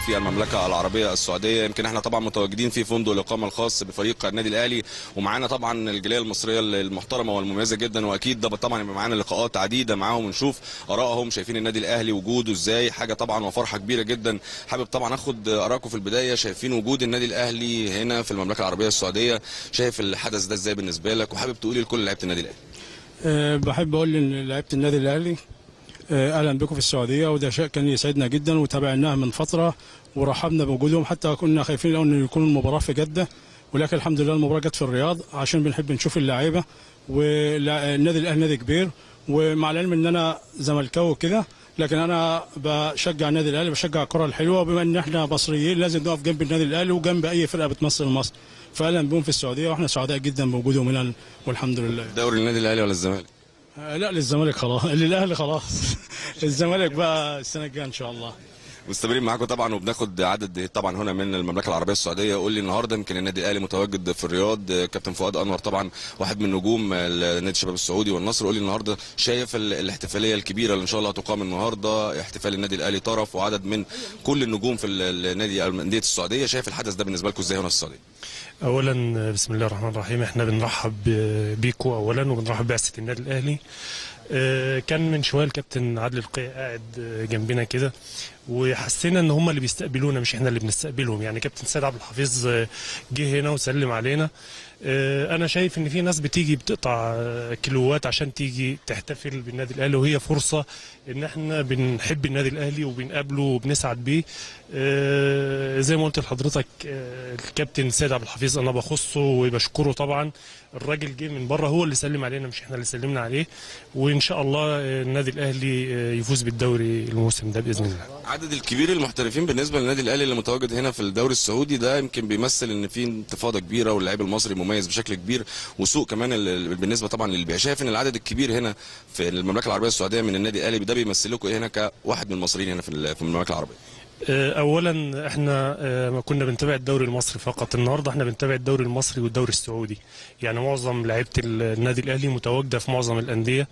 في المملكه العربيه السعوديه يمكن احنا طبعا متواجدين في فندق الاقامه الخاص بفريق النادي الاهلي ومعانا طبعا الجاليه المصريه المحترمه والمميزه جدا واكيد ده طبعا يبقى معانا لقاءات عديده معاهم ونشوف ارائهم شايفين النادي الاهلي وجوده ازاي حاجه طبعا وفرحه كبيره جدا حابب طبعا اخد ارائكم في البدايه شايفين وجود النادي الاهلي هنا في المملكه العربيه السعوديه شايف الحدث ده ازاي بالنسبه لك وحابب تقولي لكل لعيبه النادي الاهلي أه بحب اقول لعيبه النادي الاهلي أه اهلا بكم في السعوديه وده شيء كان يسعدنا جدا وتابعناه من فتره ورحبنا بوجودهم حتى كنا خايفين لو انه يكون المباراه في جده ولكن الحمد لله المباراه جت في الرياض عشان بنحب نشوف اللعيبه والنادي الاهلي نادي كبير ومع العلم ان انا زملكاوي كده لكن انا بشجع النادي الاهلي بشجع الكره الحلوه وبما ان احنا مصريين لازم نقف جنب النادي الاهلي وجنب اي فرقه بتمثل مصر فاهلا بهم في السعوديه واحنا سعداء جدا بوجودهم هنا والحمد لله دوري النادي الاهلي ولا الزمالك آه لا للزمالك خلاص للاهلي خلاص الزمالك بقى السنه الجايه ان شاء الله مستمرين معاكم طبعا وبناخد عدد طبعا هنا من المملكه العربيه السعوديه قول لي النهارده يمكن النادي الاهلي متواجد في الرياض كابتن فؤاد انور طبعا واحد من نجوم نادي الشباب السعودي والنصر قول لي النهارده شايف الاحتفاليه الكبيره اللي ان شاء الله هتقام النهارده احتفال النادي الاهلي طرف وعدد من كل النجوم في النادي انديه السعوديه شايف الحدث ده بالنسبه لكم ازاي هنا في السعوديه اولا بسم الله الرحمن الرحيم احنا بنرحب بيكو اولا وبنرحب بعثه النادي الاهلي كان من شويه الكابتن عادل القيع قاعد جنبنا كده وحسينا ان هم اللي بيستقبلونا مش احنا اللي بنستقبلهم يعني كابتن سيد عبد الحفيظ جه هنا وسلم علينا انا شايف ان في ناس بتيجي بتقطع كيلوات عشان تيجي تحتفل بالنادي الاهلي وهي فرصه ان احنا بنحب النادي الاهلي وبنقابله وبنسعد بيه زي ما قلت لحضرتك الكابتن سيد عبد الحفيظ انا بخصه وبشكره طبعا الراجل جه من بره هو اللي سلم علينا مش احنا اللي سلمنا عليه وان شاء الله النادي الاهلي يفوز بالدوري الموسم ده باذن الله عدد الكبير المحترفين بالنسبه للنادي الاهلي اللي متواجد هنا في الدوري السعودي ده يمكن بيمثل ان في انتفاضه كبيره واللاعب المصري مميز بشكل كبير وسوق كمان بالنسبه طبعا للبيع شايف ان العدد الكبير هنا في المملكه العربيه السعوديه من النادي الاهلي ده بيمثل لكم هنا كواحد من المصريين هنا في المملكه العربيه اولا احنا ما كنا بنتابع الدوري المصري فقط النهارده احنا بنتابع الدوري المصري والدوري السعودي يعني معظم لعيبه النادي الاهلي متواجده في معظم الانديه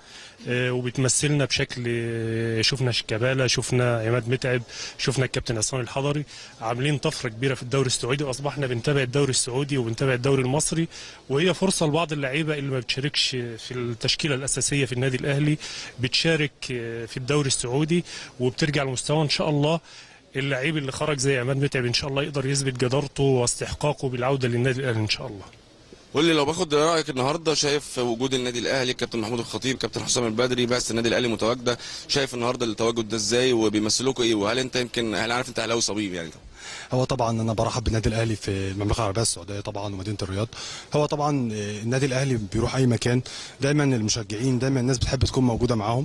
وبتمثلنا بشكل شفنا شيكابالا شفنا عماد متعب شفنا الكابتن عصام الحضري عاملين طفره كبيره في الدوري السعودي واصبحنا بنتابع الدوري السعودي وبنتابع الدوري المصري وهي فرصه لبعض اللعيبه اللي ما بتشاركش في التشكيله الاساسيه في النادي الاهلي بتشارك في الدوري السعودي وبترجع لمستوى ان شاء الله اللعيب اللي خرج زي عماد متعب ان شاء الله يقدر يثبت جدارته واستحقاقه بالعوده للنادي الاهلي ان شاء الله قول لي لو باخد رايك النهارده شايف وجود النادي الاهلي كابتن محمود الخطيب كابتن حسام البدري بعثه النادي الاهلي متواجده شايف النهارده التواجد ده ازاي وبيمثلوكوا ايه وهل انت يمكن هل عارف انت اهلاوي صبيب يعني هو طبعا انا برحب بالنادي الاهلي في المملكه العربيه السعوديه طبعا ومدينه الرياض هو طبعا النادي الاهلي بيروح اي مكان دايما المشجعين دايما الناس بتحب تكون موجوده معاهم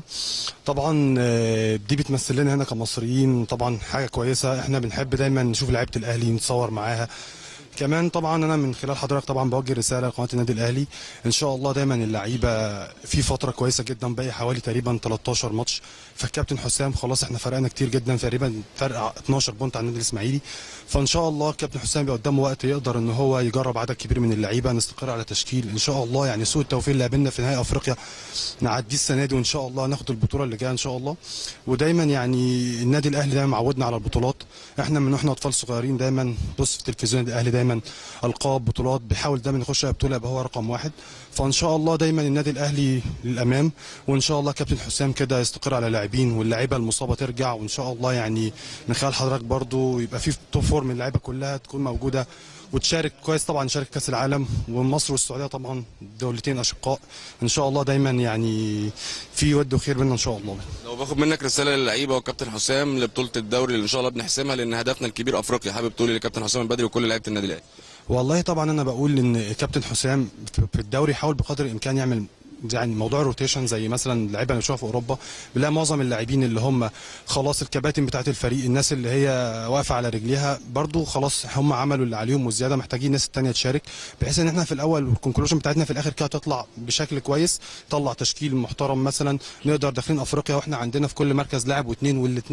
طبعا دي بتمثل لنا هنا كمصريين طبعا حاجه كويسه احنا بنحب دايما نشوف لعيبه الاهلي نتصور معاها كمان طبعا انا من خلال حضرتك طبعا بوجه رساله لقناه النادي الاهلي ان شاء الله دايما اللعيبه في فتره كويسه جدا باقي حوالي تقريبا 13 ماتش فالكابتن حسام خلاص احنا فرقنا كتير جدا تقريبا فرق 12 بونت عن النادي الاسماعيلي فان شاء الله الكابتن حسام بيبقى قدامه وقت يقدر ان هو يجرب عدد كبير من اللعيبه نستقر على تشكيل ان شاء الله يعني سوء التوفيق اللي قابلنا في نهائي افريقيا نعديه السنه دي وان شاء الله ناخد البطوله اللي جايه ان شاء الله ودايما يعني النادي الاهلي دايما معودنا على البطولات احنا من واحنا اطفال صغيرين دايما بص في تلفزيون الاهلي دايما القاب بطولات بيحاول دايما يخش اي بطوله يبقى هو رقم واحد فان شاء الله دايما النادي الاهلي للامام وان شاء الله كابتن حسام كده يستقر على لاعبين واللعيبه المصابه ترجع وان شاء الله يعني من خلال حضرتك برضو يبقى في توب فورم اللعيبه كلها تكون موجوده وتشارك كويس طبعا شارك كاس العالم ومصر والسعوديه طبعا دولتين اشقاء ان شاء الله دايما يعني في ود وخير بينا ان شاء الله لو باخد منك رساله للعيبه وكابتن حسام لبطوله الدوري اللي ان شاء الله بنحسمها لان هدفنا الكبير افريقيا حابب تقولي لكابتن حسام البدري وكل لعيبه النادي الاهلي والله طبعا انا بقول ان كابتن حسام في الدوري يحاول بقدر الامكان يعمل يعني موضوع الروتيشن زي مثلا اللعيبه اللي بنشوفها في اوروبا بنلاقي معظم اللاعبين اللي هم خلاص الكباتن بتاعه الفريق الناس اللي هي واقفه على رجليها برضو خلاص هم عملوا اللي عليهم وزياده محتاجين الناس الثانيه تشارك بحيث ان احنا في الاول والكونكلوجن بتاعتنا في الاخر كده تطلع بشكل كويس طلع تشكيل محترم مثلا نقدر داخلين افريقيا واحنا عندنا في كل مركز لاعب واثنين والاثنين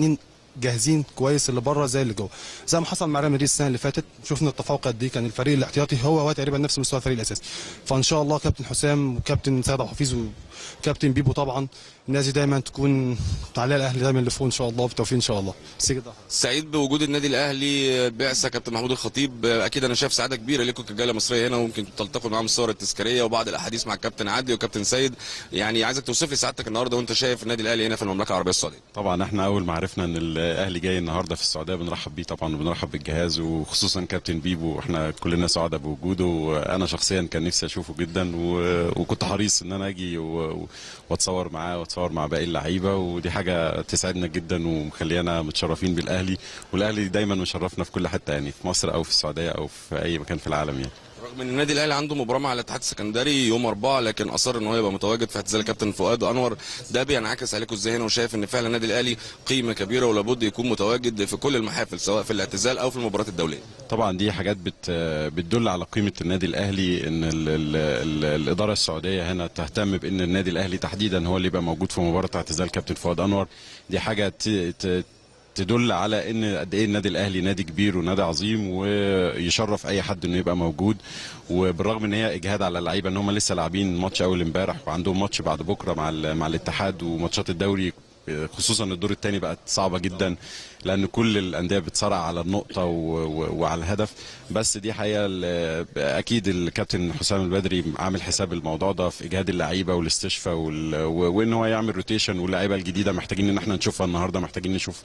جاهزين كويس اللي بره زي اللي جوه زي ما حصل مع ريال مدريد السنه اللي فاتت شفنا التفوق قد ايه كان الفريق الاحتياطي هو هو تقريبا نفس مستوى الفريق الاساسي فان شاء الله كابتن حسام وكابتن سيد عبد الحفيظ وكابتن بيبو طبعا الناس دي دايما تكون عليها الاهلي دايما اللي فوق ان شاء الله بالتوفيق ان شاء الله بس كده سعيد بوجود النادي الاهلي بعثه كابتن محمود الخطيب اكيد انا شايف سعاده كبيره ليكم كرجاله مصريه هنا وممكن تلتقوا معاهم الصور التذكاريه وبعض الاحاديث مع الكابتن عدلي وكابتن سيد يعني عايزك توصف لي سعادتك النهارده وانت شايف النادي الاهلي هنا في المملكه العربيه السعوديه طبعا احنا اول ما عرفنا ان الاهلي جاي النهارده في السعوديه بنرحب بيه طبعا وبنرحب بالجهاز وخصوصا كابتن بيبو احنا كلنا سعداء بوجوده انا شخصيا كان نفسي اشوفه جدا و... وكنت حريص ان انا اجي و... واتصور معاه واتصور مع باقي اللعيبه ودي حاجه تسعدنا جدا ومخلينا متشرفين بالاهلي والاهلي دايما مشرفنا في كل حته يعني في مصر او في السعوديه او في اي مكان في العالم يعني رغم ان النادي الاهلي عنده مباراه مع الاتحاد السكندري يوم أربعة لكن اصر ان هو يبقى متواجد في اعتزال الكابتن فؤاد انور ده بينعكس عليكم ازاي هنا وشايف ان فعلا النادي الاهلي قيمه كبيره ولابد يكون متواجد في كل المحافل سواء في الاعتزال او في المباريات الدوليه طبعا دي حاجات بت بتدل على قيمه النادي الاهلي ان ال ال ال الاداره السعوديه هنا تهتم بان النادي الاهلي تحديدا هو اللي يبقى موجود في مباراه اعتزال كابتن فؤاد انور دي حاجه ت... ت... تدل على ان قد ايه النادي الاهلي نادي كبير ونادي عظيم ويشرف اي حد انه يبقى موجود وبالرغم ان هي اجهاد على اللعيبه ان هم لسه لاعبين ماتش اول امبارح وعندهم ماتش بعد بكره مع مع الاتحاد وماتشات الدوري خصوصا الدور الثاني بقت صعبه جدا لان كل الانديه بتصارع على النقطه و... و... وعلى الهدف بس دي حقيقه اكيد الكابتن حسام البدري عامل حساب الموضوع ده في اجهاد اللعيبه والاستشفاء وال... و... وان هو يعمل روتيشن واللعيبه الجديده محتاجين ان احنا نشوفها النهارده محتاجين نشوف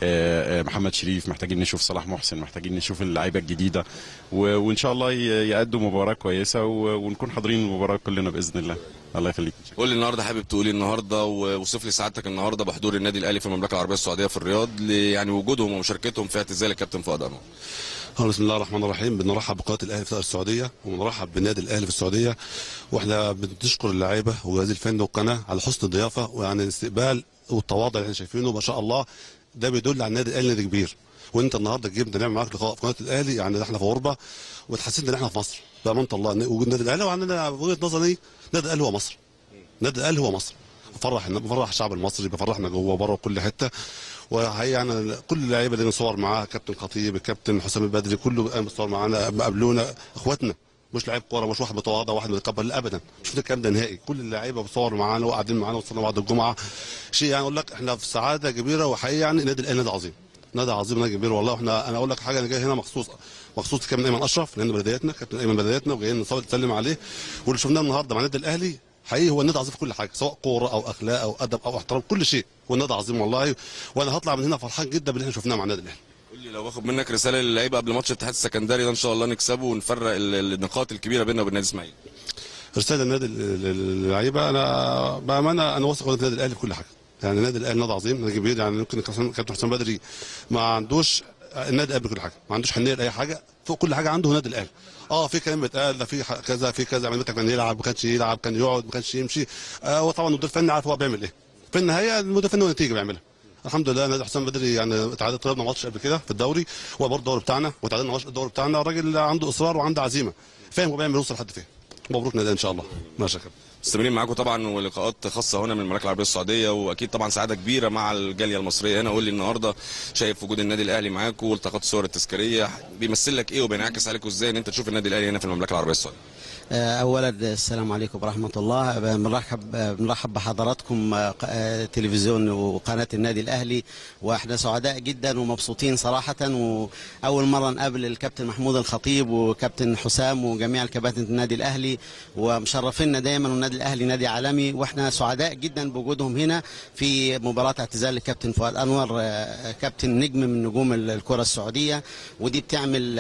محمد شريف محتاجين نشوف صلاح محسن محتاجين نشوف اللعيبه الجديده و... وان شاء الله يأدوا مباراه كويسه و... ونكون حاضرين المباراه كلنا باذن الله الله يخليك قول لي النهارده حابب تقول ايه النهارده ووصف لي سعادتك النهارده بحضور النادي الاهلي في المملكه العربيه السعوديه في الرياض يعني وجودهم ومشاركتهم في اعتزال الكابتن فؤاد انور بسم الله الرحمن الرحيم بنرحب بقناه الاهلي في السعوديه وبنرحب بالنادي الاهلي في السعوديه واحنا بنشكر اللعيبه وجهاز الفني والقناه على حسن الضيافه ويعني الاستقبال والتواضع اللي احنا شايفينه ما شاء الله ده بيدل على النادي الاهلي نادي كبير وانت النهارده جبنا نعمل معاك لقاء في قناه الاهلي يعني احنا في غربه وتحسسنا ان احنا في مصر بامانه الله وجود النادي الاهلي وعندنا وجهه نظري النادي الاهلي هو مصر النادي الاهلي هو مصر بفرح بفرح الشعب المصري بفرحنا جوه وبره وكل حته وحقيقه يعني كل اللعيبه اللي بنصور معاها كابتن خطيب الكابتن حسام البدري كله قام بيصور معانا قابلونا اخواتنا مش لعيب كوره مش واحد متواضع واحد متكبر لا ابدا مش شفنا الكلام ده نهائي كل اللعيبه بتصور معانا وقاعدين معانا وصلنا بعد الجمعه شيء يعني اقول لك احنا في سعاده كبيره وحقيقه يعني النادي الاهلي نادي عظيم نادي عظيم نادي كبير والله احنا انا اقول لك حاجه انا جاي هنا مخصوص مخصوص كابتن ايمن اشرف لان بلدياتنا كابتن ايمن بلدياتنا وجايين نسلم عليه واللي شفناه النهارده مع النادي الاهلي حقيقي هو النادي عظيم في كل حاجه سواء كوره او اخلاق او ادب او احترام كل شيء هو النادي عظيم والله وانا هطلع من هنا فرحان جدا باللي احنا شفناه مع النادي الاهلي قول لي لو باخد منك رساله للعيبه قبل ماتش الاتحاد السكندري ده ان شاء الله نكسبه ونفرق النقاط الكبيره بيننا وبين نادي اسماعيل رساله النادي للعيبه انا بامانه انا واثق من النادي الاهلي في كل حاجه يعني النادي الاهلي نادي عظيم نادي كبير يعني يمكن كابتن حسام بدري ما عندوش النادي قبل كل حاجه ما عندوش حنيه لاي حاجه فوق كل حاجه عنده النادي الاهلي اه في كلام بيتقال ده في كذا في كذا عملتك كان يلعب ما كانش يلعب كان يقعد ما كانش يمشي آه وطبعا المدير الفني عارف هو بيعمل ايه في النهايه المدير الفني هو النتيجه بيعملها الحمد لله نادي حسام بدري يعني تعادل طلبنا ماتش قبل كده في الدوري هو برضه الدوري بتاعنا وتعادلنا ماتش الدوري بتاعنا الراجل عنده اصرار وعنده عزيمه فاهم هو بيعمل يوصل لحد فين مبروك نادي ان شاء الله ماشي يا كابتن مستمرين معاكم طبعا ولقاءات خاصه هنا من المملكه العربيه السعوديه واكيد طبعا سعاده كبيره مع الجاليه المصريه هنا قول لي النهارده شايف وجود النادي الاهلي معاكم والتقاط الصور التذكاريه بيمثل لك ايه وبينعكس عليكم ازاي ان انت تشوف النادي الاهلي هنا في المملكه العربيه السعوديه اولا السلام عليكم ورحمه الله بنرحب بنرحب بحضراتكم تلفزيون وقناه النادي الاهلي واحنا سعداء جدا ومبسوطين صراحه واول مره نقابل الكابتن محمود الخطيب وكابتن حسام وجميع الكباتن النادي الاهلي ومشرفينا دايما والنادي الاهلي نادي عالمي واحنا سعداء جدا بوجودهم هنا في مباراه اعتزال الكابتن فؤاد انور كابتن نجم من نجوم الكره السعوديه ودي بتعمل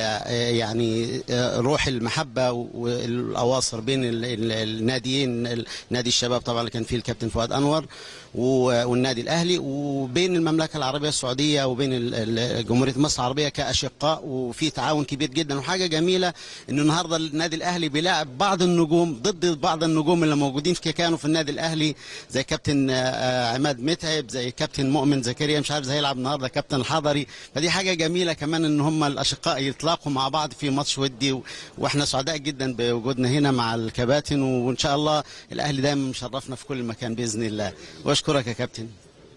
يعني روح المحبه والاواصر بين الناديين نادي الشباب طبعا اللي كان فيه الكابتن فؤاد انور والنادي الاهلي وبين المملكه العربيه السعوديه وبين جمهوريه مصر العربيه كاشقاء وفي تعاون كبير جدا وحاجه جميله ان النهارده النادي الاهلي بيلاعب بعض النجوم ضد بعض النجوم اللي موجودين في كانوا في النادي الاهلي زي كابتن عماد متعب زي كابتن مؤمن زكريا مش عارف زي هيلعب النهارده كابتن الحضري فدي حاجه جميله كمان ان هم الاشقاء يتلاقوا مع بعض في ماتش ودي واحنا سعداء جدا بوجودنا هنا مع الكباتن وان شاء الله الاهلي دايما مشرفنا في كل مكان باذن الله واشكرك يا كابتن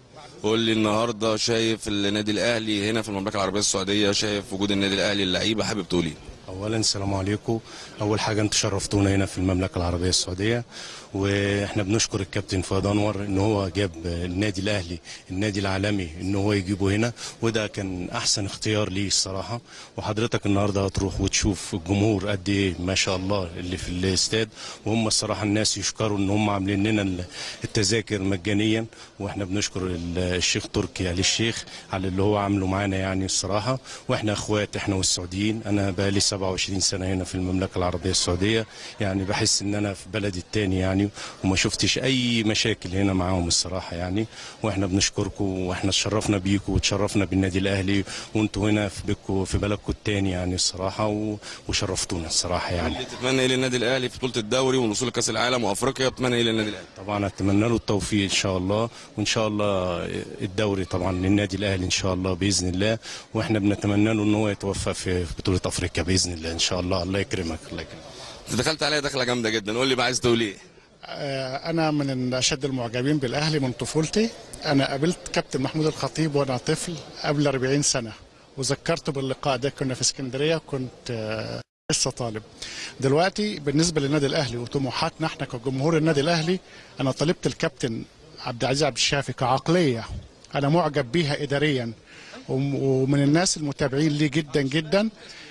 قول لي النهارده شايف النادي الاهلي هنا في المملكه العربيه السعوديه شايف وجود النادي الاهلي اللعيبه حابب تقول ايه اولا السلام عليكم اول حاجه انتوا شرفتونا هنا في المملكه العربيه السعوديه واحنا بنشكر الكابتن فؤاد انور ان هو جاب النادي الاهلي النادي العالمي ان هو يجيبه هنا وده كان احسن اختيار ليه الصراحه وحضرتك النهارده هتروح وتشوف الجمهور قد ايه ما شاء الله اللي في الاستاد وهم الصراحه الناس يشكروا ان هم عاملين لنا التذاكر مجانيا واحنا بنشكر الشيخ تركي علي الشيخ على اللي هو عامله معانا يعني الصراحه واحنا اخوات احنا والسعوديين انا بقالي 27 سنه هنا في المملكه العربيه السعوديه يعني بحس ان انا في بلدي التاني يعني وما شفتش اي مشاكل هنا معاهم الصراحه يعني واحنا بنشكركم واحنا اتشرفنا بيكم وتشرفنا بالنادي الاهلي وانتوا هنا في بيتكم في بلدكم التاني يعني الصراحه و- وشرفتونا الصراحه يعني اللي تتمنى ايه للنادي الاهلي في بطوله الدوري والوصول لكاس العالم وافريقيا بتمنى ايه للنادي الاهلي طبعا اتمنى له التوفيق ان شاء الله وان شاء الله الدوري طبعا للنادي الاهلي ان شاء الله باذن الله واحنا بنتمنى له ان هو يتوفى في في بطوله افريقيا باذن الله ان شاء الله الله يكرمك الله يكرمك انت دخلت عليا دخله جامده جدا قول لي بقى عايز تقول ايه آه، أنا من أشد المعجبين بالأهلي من طفولتي أنا قابلت كابتن محمود الخطيب وأنا طفل قبل 40 سنة وذكرته باللقاء ده كنا في اسكندرية كنت آه، لسه طالب دلوقتي بالنسبة للنادي الأهلي وطموحاتنا احنا كجمهور النادي الأهلي أنا طالبت الكابتن عبد العزيز عبد الشافي كعقلية أنا معجب بيها إداريا وم- ومن الناس المتابعين ليه جدا جدا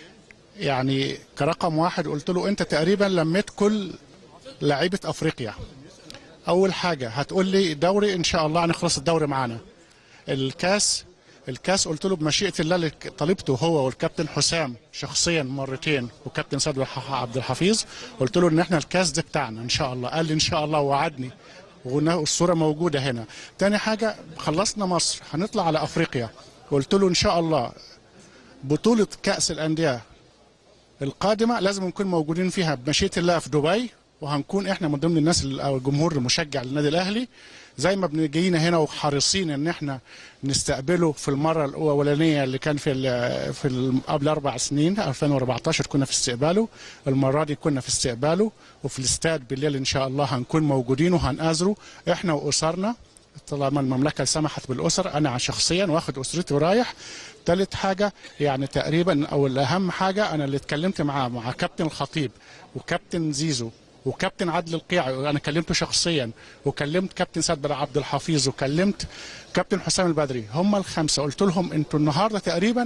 يعني كرقم واحد قلت له أنت تقريبا لميت كل لعيبه افريقيا اول حاجه هتقول لي دوري ان شاء الله هنخلص الدوري معانا الكاس الكاس قلت له بمشيئه الله اللي طالبته هو والكابتن حسام شخصيا مرتين وكابتن سيد الح- عبد الحفيظ قلت له ان احنا الكاس ده بتاعنا ان شاء الله قال لي ان شاء الله ووعدني وقلنا- والصوره موجوده هنا تاني حاجه خلصنا مصر هنطلع على افريقيا قلت له ان شاء الله بطوله كاس الانديه القادمه لازم نكون موجودين فيها بمشيئه الله في دبي وهنكون احنا من ضمن الناس ال- او الجمهور المشجع للنادي الاهلي زي ما بنجينا هنا وحريصين ان احنا نستقبله في المره الاولانيه اللي كان في ال في ال قبل اربع سنين 2014 كنا في استقباله المره دي كنا في استقباله وفي الاستاد بالليل ان شاء الله هنكون موجودين وهنآزره احنا واسرنا طالما المملكه سمحت بالاسر انا شخصيا واخد اسرتي ورايح ثالث حاجه يعني تقريبا او الاهم حاجه انا اللي اتكلمت معاه مع كابتن الخطيب وكابتن زيزو وكابتن عادل القيعي انا كلمته شخصيا وكلمت كابتن سعد بن عبد الحفيظ وكلمت كابتن حسام البدري هم الخمسه قلت لهم انتوا النهارده تقريبا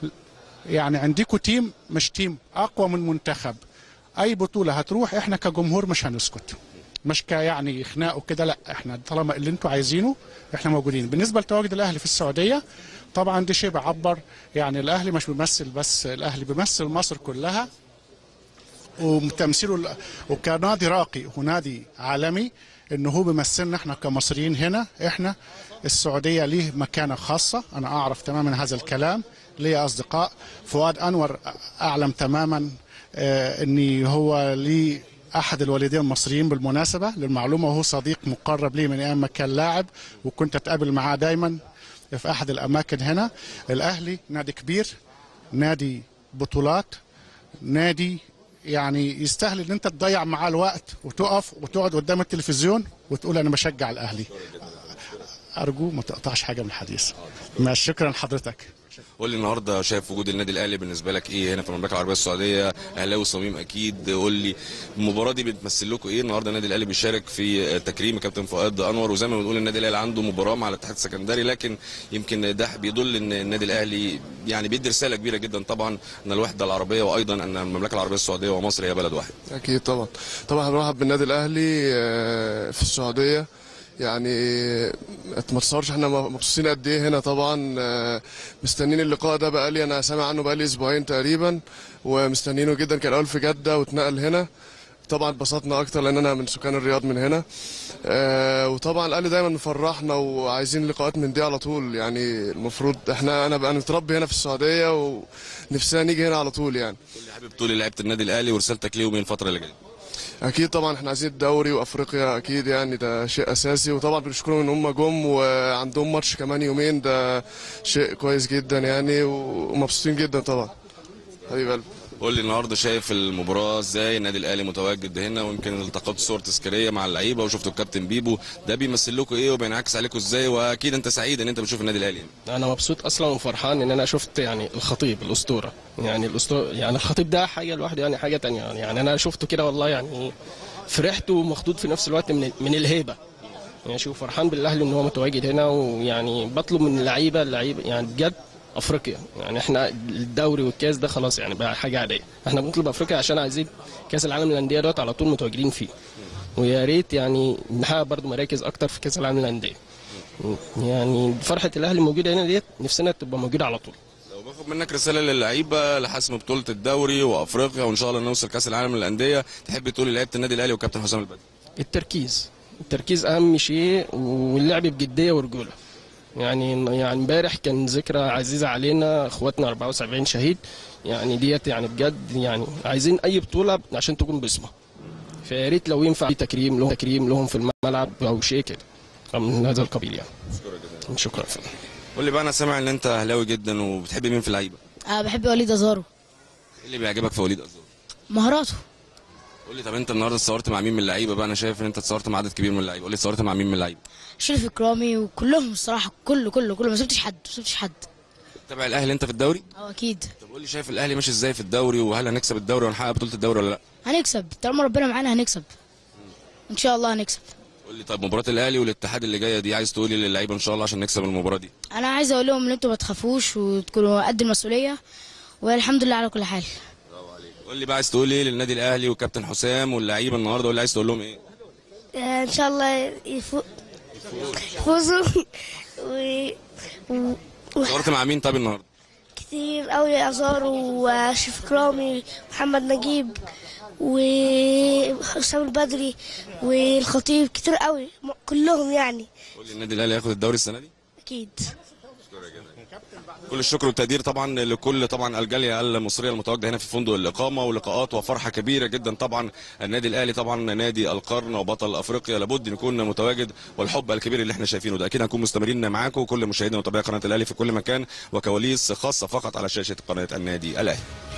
يعني عندكم تيم مش تيم اقوى من منتخب اي بطوله هتروح احنا كجمهور مش هنسكت مش ك يعني خناق وكده لا احنا طالما اللي انتوا عايزينه احنا موجودين بالنسبه لتواجد الاهلي في السعوديه طبعا دي شيء بيعبر يعني الاهلي مش بيمثل بس الاهلي بيمثل مصر كلها وتمثيله ال- وكنادي راقي ونادي عالمي انه هو بيمثلنا احنا كمصريين هنا احنا السعوديه ليه مكانه خاصه انا اعرف تماما هذا الكلام لي اصدقاء فؤاد انور اعلم تماما آه اني هو لي احد الوالدين المصريين بالمناسبه للمعلومه وهو صديق مقرب لي من ايام ما كان لاعب وكنت اتقابل معاه دايما في احد الاماكن هنا الاهلي نادي كبير نادي بطولات نادي يعني يستاهل ان انت تضيع معاه الوقت وتقف وتقعد قدام التلفزيون وتقول انا بشجع الاهلي ارجو ما تقطعش حاجه من الحديث مع شكرا لحضرتك قول لي النهارده شايف وجود النادي الاهلي بالنسبه لك ايه هنا في المملكه العربيه السعوديه اهلاوي صميم اكيد قول لي المباراه دي بتمثل لكم ايه النهارده النادي الاهلي بيشارك في تكريم كابتن فؤاد انور وزي ما بنقول النادي الاهلي عنده مباراه مع الاتحاد السكندري لكن يمكن ده بيدل ان النادي الاهلي يعني بيدي رساله كبيره جدا طبعا ان الوحده العربيه وايضا ان المملكه العربيه السعوديه ومصر هي بلد واحد اكيد طبعا طبعا هنرحب بالنادي الاهلي آه، في السعوديه يعني ما تصورش احنا مبسوطين قد ايه هنا طبعا آه، مستنيين اللقاء ده بقالي انا سامع عنه بقالي اسبوعين تقريبا ومستنيينه جدا كان الاول في جده واتنقل هنا طبعا اتبسطنا اكتر لان انا من سكان الرياض من هنا آه وطبعا الاهلي دايما مفرحنا وعايزين لقاءات من دي على طول يعني المفروض احنا انا بقى متربي هنا في السعوديه ونفسنا نيجي هنا على طول يعني قول لي حابب تقول لعيبه النادي الاهلي ورسالتك ليهم إيه الفتره اللي جايه اكيد طبعا احنا عايزين الدوري وافريقيا اكيد يعني ده شيء اساسي وطبعا بنشكرهم ان هم جم وعندهم ماتش كمان يومين ده شيء كويس جدا يعني ومبسوطين جدا طبعا حبيب قلبي قول لي النهارده شايف المباراه ازاي النادي الاهلي متواجد هنا ويمكن التقطت صور تذكاريه مع اللعيبه وشفتوا الكابتن بيبو ده بيمثل لكم ايه وبينعكس عليكم ازاي واكيد انت سعيد ان انت بتشوف النادي الاهلي هنا. انا مبسوط اصلا وفرحان ان انا شفت يعني الخطيب الاسطوره يعني الاسطوره يعني الخطيب ده حاجه لوحده يعني حاجه تانية يعني, يعني انا شفته كده والله يعني فرحت ومخضوض في نفس الوقت من من الهيبه يعني شوف فرحان بالاهلي ان هو متواجد هنا ويعني بطلب من اللعيبه اللعيبه يعني بجد افريقيا يعني احنا الدوري والكاس ده خلاص يعني بقى حاجه عاديه احنا بنطلب افريقيا عشان عايزين كاس العالم للانديه دوت على طول متواجدين فيه ويا ريت يعني نحقق برضو مراكز اكتر في كاس العالم للانديه يعني فرحه الاهلي موجوده هنا ديت نفسنا تبقى موجوده على طول لو باخد منك رساله للعيبه لحسم بطوله الدوري وافريقيا وان شاء الله نوصل كاس العالم للانديه تحب تقول لعيبه النادي الاهلي وكابتن حسام البدري التركيز التركيز اهم شيء واللعب بجديه ورجوله يعني يعني امبارح كان ذكرى عزيزه علينا اخواتنا 74 شهيد يعني ديت يعني بجد يعني عايزين اي بطوله عشان تكون باسمها فيا ريت لو ينفع في تكريم لهم تكريم لهم في الملعب او شيء كده من هذا القبيل يعني شكرا فندم قول لي بقى انا سامع ان انت اهلاوي جدا وبتحب مين في اللعيبه أه بحب وليد أزارو ايه اللي بيعجبك في وليد ازار مهاراته قول لي طب انت النهارده اتصورت مع مين من اللعيبه بقى انا شايف ان انت اتصورت مع عدد كبير من اللعيبه قول لي اتصورت مع مين من اللعيبه شريف إكرامي وكلهم الصراحة كله كله كله ما سبتش حد ما سبتش حد تابع الاهلي انت في الدوري أه أكيد طب قول لي شايف الاهلي ماشي ازاي في الدوري وهل هنكسب الدوري وهنحقق بطوله الدوري ولا لا هنكسب طالما ربنا معانا هنكسب إن شاء الله هنكسب قول لي طب مباراه الاهلي والاتحاد اللي جايه دي عايز تقول لي للعيبه ان شاء الله عشان نكسب المباراه دي أنا عايز أقول لهم إن أنتوا ما تخافوش وتكونوا قد المسؤولية والحمد لله على كل حال قول لي بقى عايز تقول ايه للنادي الاهلي وكابتن حسام واللعيبه النهارده واللي عايز تقول لهم ايه ان شاء الله يفو- يفوزوا و... و... اتصورت مع مين طب النهارده كتير قوي ازار وشريف كرامي محمد نجيب وحسام البدري والخطيب كتير قوي م- كلهم يعني قول لي النادي الاهلي هياخد الدوري السنه دي اكيد كل الشكر والتقدير طبعا لكل طبعا الجاليه المصريه المتواجده هنا في فندق الاقامه ولقاءات وفرحه كبيره جدا طبعا النادي الاهلي طبعا نادي القرن وبطل افريقيا لابد ان يكون متواجد والحب الكبير اللي احنا شايفينه ده اكيد هنكون مستمرين معاكم كل مشاهدينا ومتابعي قناه الاهلي في كل مكان وكواليس خاصه فقط على شاشه قناه النادي الاهلي